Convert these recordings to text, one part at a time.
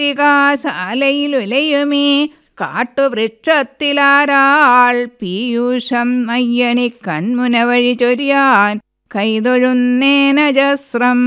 പട്ടികാശാലയിലുലയുമീ കാട്ടുവൃക്ഷത്തിലാരാൾ പീയൂഷം അയ്യണി കൺമുന വഴി ചൊരിയാൻ കൈതൊഴുന്നേനജസ്രം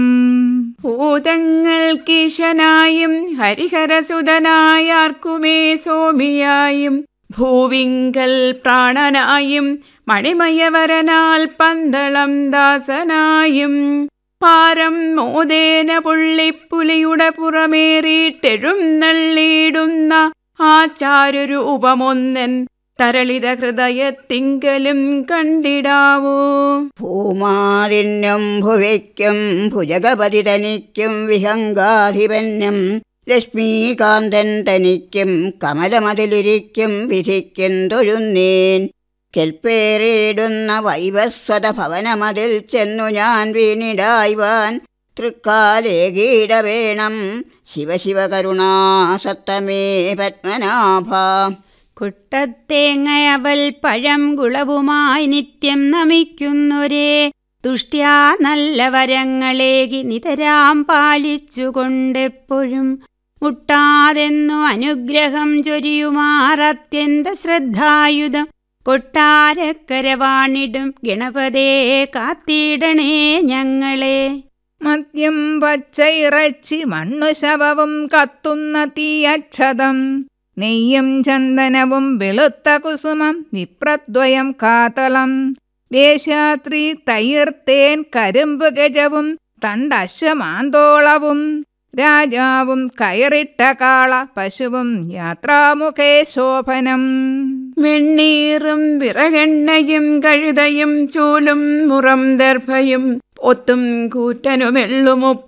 ഭൂതങ്ങൾക്കീശനായും ഹരിഹരസുതനായാർക്കുമേ സോമിയായും ഭൂവിങ്കൽ പ്രാണനായും മണിമയവരനാൽ പന്തളം ദാസനായും പാരം മോദേന പുള്ളിപ്പുലിയുടെ പുറമേറിയിട്ടെഴുന്നള്ളിയിടുന്ന ആചാരൂപമൊന്നൻ തരളിത ഹൃദയത്തിങ്കലും കണ്ടിടാവൂ ഭൂമാതിന്യം ഭുവയ്ക്കും ഭുജഗപതി തനിക്കും വിഹങ്കാധിപന്യം ലക്ഷ്മീകാന്തൻ തനിക്കും കമലമതിലിരിക്കും വിധിക്കും തൊഴുന്നേൻ കെൽപ്പേറിയിടുന്ന വൈവസ്വത ഭവനമതിൽ ചെന്നു ഞാൻ വീണിടായ്വാൻ തൃക്കാലേകീട വേണം ശിവശിവകരുണാസത്തമേ പത്മനാഭ കുട്ടത്തേങ്ങയവൽ പഴം കുളവുമായി നിത്യം നമിക്കുന്നൊരേ തുഷ്ട്യാ നല്ല വരങ്ങളേകി നിതരാം പാലിച്ചുകൊണ്ടെപ്പോഴും മുട്ടാതെന്നു അനുഗ്രഹം ചൊരിയുമാറത്യന്ത ശ്രദ്ധായുധം കൊട്ടാരക്കരവാണിടും ഗണപതേ കാത്തിടണേ ഞങ്ങളെ മദ്യം പച്ചയിറച്ചി മണ്ണു ശവവും കത്തുന്ന തീയക്ഷതം നെയ്യും ചന്ദനവും വെളുത്ത കുസുമം വിപ്രദ്വയം കാതളം വേശാത്രി തൈർത്തേൻ കരിമ്പ് ഗജവും തണ്ടശ്വമാന്തോളവും രാജാവും കയറിട്ട കാള പശുവും യാത്രാമുഖേ ശോഭനം വെണ്ണീറും വിറകെണ്ണയും കഴുതയും ചൂലും മുറം ദർഭയും ഒത്തും കൂറ്റനുമെള്ളുമു